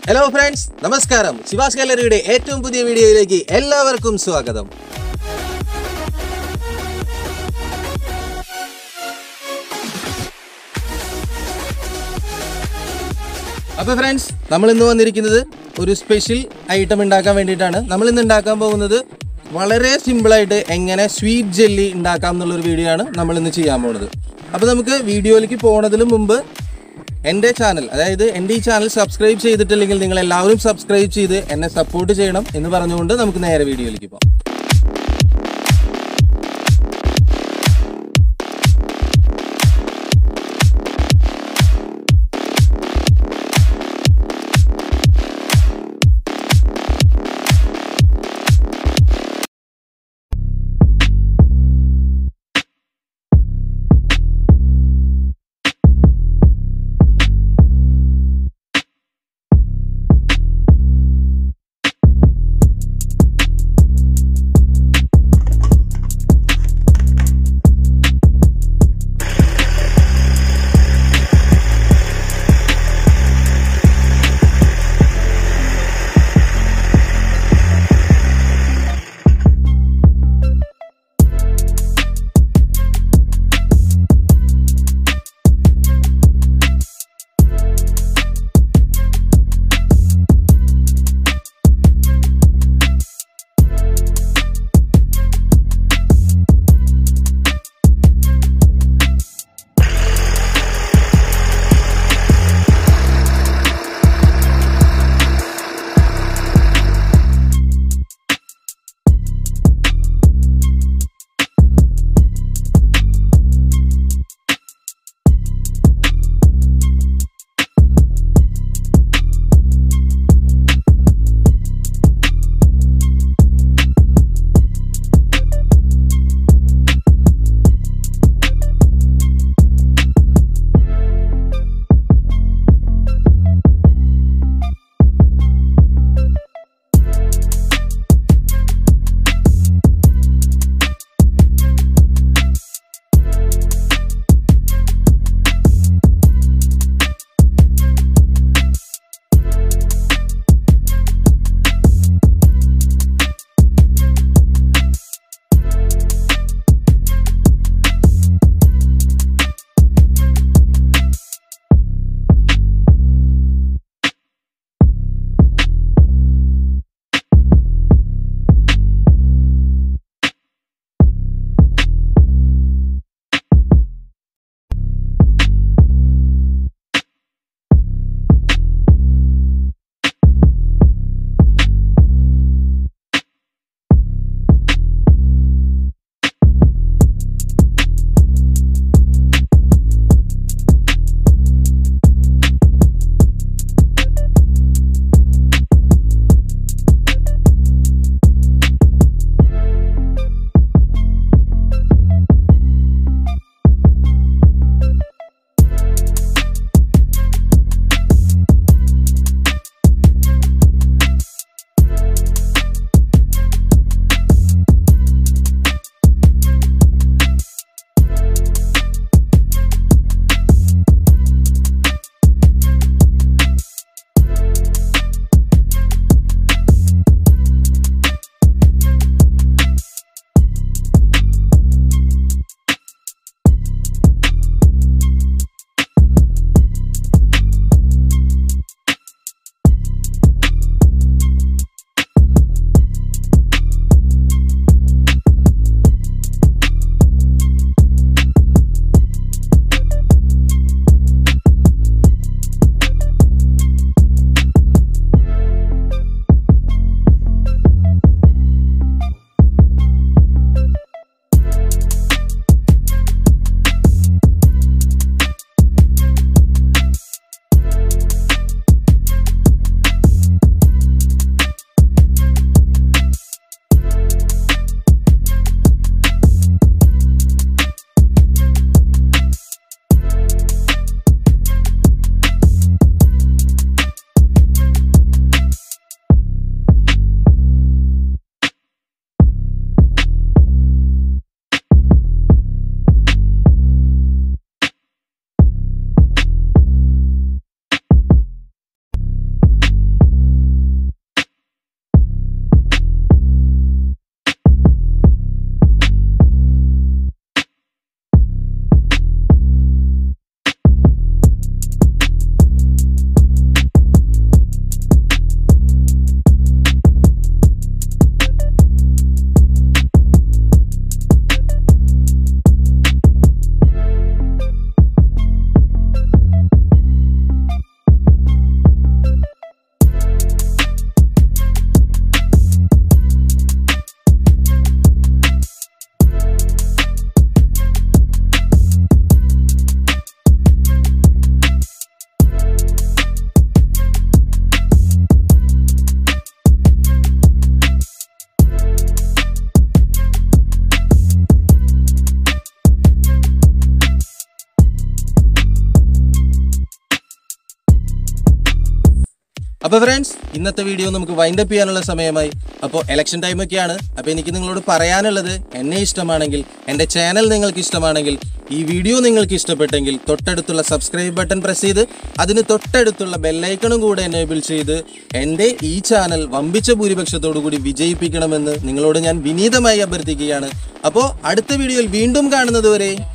hello friends നമസ്കാരം ശിവാസ് ഗാലറിയുടെ ഏറ്റവും പുതിയ വീഡിയോയിലേക്ക് എല്ലാവർക്കും സ്വാഗതം അപ്പോൾ ഫ്രണ്ട്സ് നമ്മൾ ഇന്ന് വന്നിരിക്കുന്നത് ഒരു സ്പെഷ്യൽ ഐറ്റം ഉണ്ടാക്കാൻ വേണ്ടിയിട്ടാണ് നമ്മൾ ഇന്ന് ഉണ്ടാക്കാൻ പോകുന്നത് വളരെ സിമ്പിളായിട്ട് എങ്ങനെ സ്വീറ്റ് ജെല്ലി ഉണ്ടാക്കാം എന്നുള്ളൊരു വീഡിയോ ആണ് നമ്മൾ ഇന്ന് ചെയ്യാൻ പോകുന്നത് അപ്പോൾ നമുക്ക് വീഡിയോയിലേക്ക് പോകുന്നതിന് മുമ്പ് എൻ്റെ ചാനൽ അതായത് എൻ്റെ ഈ ചാനൽ സബ്സ്ക്രൈബ് ചെയ്തിട്ടില്ലെങ്കിൽ നിങ്ങൾ എല്ലാവരും സബ്സ്ക്രൈബ് ചെയ്ത് എന്നെ സപ്പോർട്ട് ചെയ്യണം എന്ന് പറഞ്ഞുകൊണ്ട് നമുക്ക് നേരെ വീഡിയോയിലേക്ക് പോകാം അപ്പോൾ ഫ്രണ്ട്സ് ഇന്നത്തെ വീഡിയോ നമുക്ക് വൈൻഡ് അപ്പ് ചെയ്യാനുള്ള സമയമായി അപ്പോൾ ഇലക്ഷൻ ടൈമൊക്കെയാണ് അപ്പോൾ എനിക്ക് നിങ്ങളോട് പറയാനുള്ളത് എന്നെ ഇഷ്ടമാണെങ്കിൽ എൻ്റെ ചാനൽ നിങ്ങൾക്ക് ഇഷ്ടമാണെങ്കിൽ ഈ വീഡിയോ നിങ്ങൾക്ക് ഇഷ്ടപ്പെട്ടെങ്കിൽ തൊട്ടടുത്തുള്ള സബ്സ്ക്രൈബ് ബട്ടൺ പ്രസ് ചെയ്ത് അതിന് തൊട്ടടുത്തുള്ള ബെല്ലൈക്കണും കൂടെ എനേബിൾ ചെയ്ത് എൻ്റെ ഈ ചാനൽ വമ്പിച്ച ഭൂരിപക്ഷത്തോടു കൂടി വിജയിപ്പിക്കണമെന്ന് നിങ്ങളോട് ഞാൻ വിനീതമായി അഭ്യർത്ഥിക്കുകയാണ് അപ്പോൾ അടുത്ത വീഡിയോയിൽ വീണ്ടും കാണുന്നത് വരെ